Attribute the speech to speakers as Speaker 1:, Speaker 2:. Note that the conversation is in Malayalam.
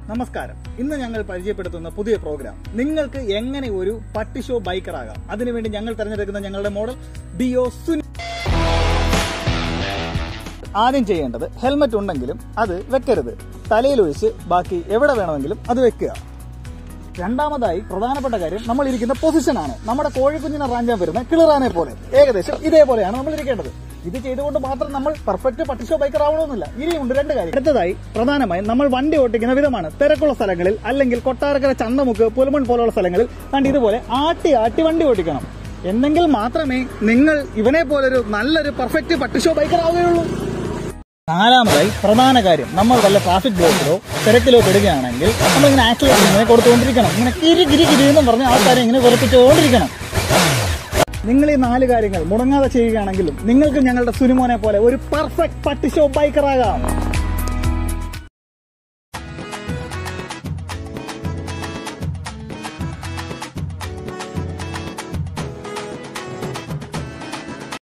Speaker 1: നമസ്കാരം ഇന്ന് ഞങ്ങൾ പരിചയപ്പെടുത്തുന്ന പുതിയ പ്രോഗ്രാം നിങ്ങൾക്ക് എങ്ങനെ ഒരു പട്ടി ഷോ ബൈക്കർ ആകാം അതിനുവേണ്ടി ഞങ്ങൾ തിരഞ്ഞെടുക്കുന്ന ഞങ്ങളുടെ മോഡൽ ഡിയോ സുനി ആദ്യം ചെയ്യേണ്ടത് ഹെൽമറ്റ് ഉണ്ടെങ്കിലും അത് വെക്കരുത് തലയിലൊഴിച്ച് ബാക്കി എവിടെ വേണമെങ്കിലും അത് വെക്കുക രണ്ടാമതായി പ്രധാനപ്പെട്ട കാര്യം നമ്മൾ ഇരിക്കുന്ന പൊസിഷനാണ് നമ്മുടെ കോഴിക്കുഞ്ഞിനെ റാഞ്ചാൻ വരുന്ന കിളിറാനെ പോലെ ഏകദേശം ഇതേപോലെയാണ് നമ്മൾ ഇരിക്കേണ്ടത് ഇത് ചെയ്തുകൊണ്ട് മാത്രം നമ്മൾ പെർഫെക്റ്റ് പട്ടിഷോ ബൈക്കർ ആവണമെന്നില്ല ഇനിയുണ്ട് രണ്ട് കാര്യം അടുത്തതായി പ്രധാനമായും നമ്മൾ വണ്ടി ഓട്ടിക്കുന്ന വിധമാണ് തിരക്കുള്ള സ്ഥലങ്ങളിൽ അല്ലെങ്കിൽ കൊട്ടാരക്കര ചന്തമുക്ക് പുലമൺ പോലുള്ള സ്ഥലങ്ങളിൽ കണ്ട് ഇതുപോലെ ആട്ടി ആട്ടി വണ്ടി ഓടിക്കണം എന്നെങ്കിൽ മാത്രമേ നിങ്ങൾ ഇവനെ പോലൊരു നല്ലൊരു പെർഫെക്റ്റ് പട്ടിഷോ ബൈക്കർ ആവുകയുള്ളൂ നാലാമതായി പ്രധാന കാര്യം നമ്മൾ വല്ല ട്രാഫിക് ബ്ലോക്കിലോ തിരക്കിലോ പെടുകയാണെങ്കിൽ നമ്മളിങ്ങനെ ആക്സിലേറ്റർ ഇങ്ങനെ കൊടുത്തുകൊണ്ടിരിക്കണം ഇങ്ങനെ കിരി കിരി കിരി എന്ന് പറഞ്ഞ് ആൾക്കാരെ ഇങ്ങനെ വെറുപ്പിച്ചുകൊണ്ടിരിക്കണം നിങ്ങൾ ഈ നാല് കാര്യങ്ങൾ മുടങ്ങാതെ ചെയ്യുകയാണെങ്കിലും നിങ്ങൾക്ക് ഞങ്ങളുടെ സുനിമോനെ പോലെ ഒരു പെർഫെക്റ്റ് പട്ടി ഷോ ബൈക്കർ ആകാം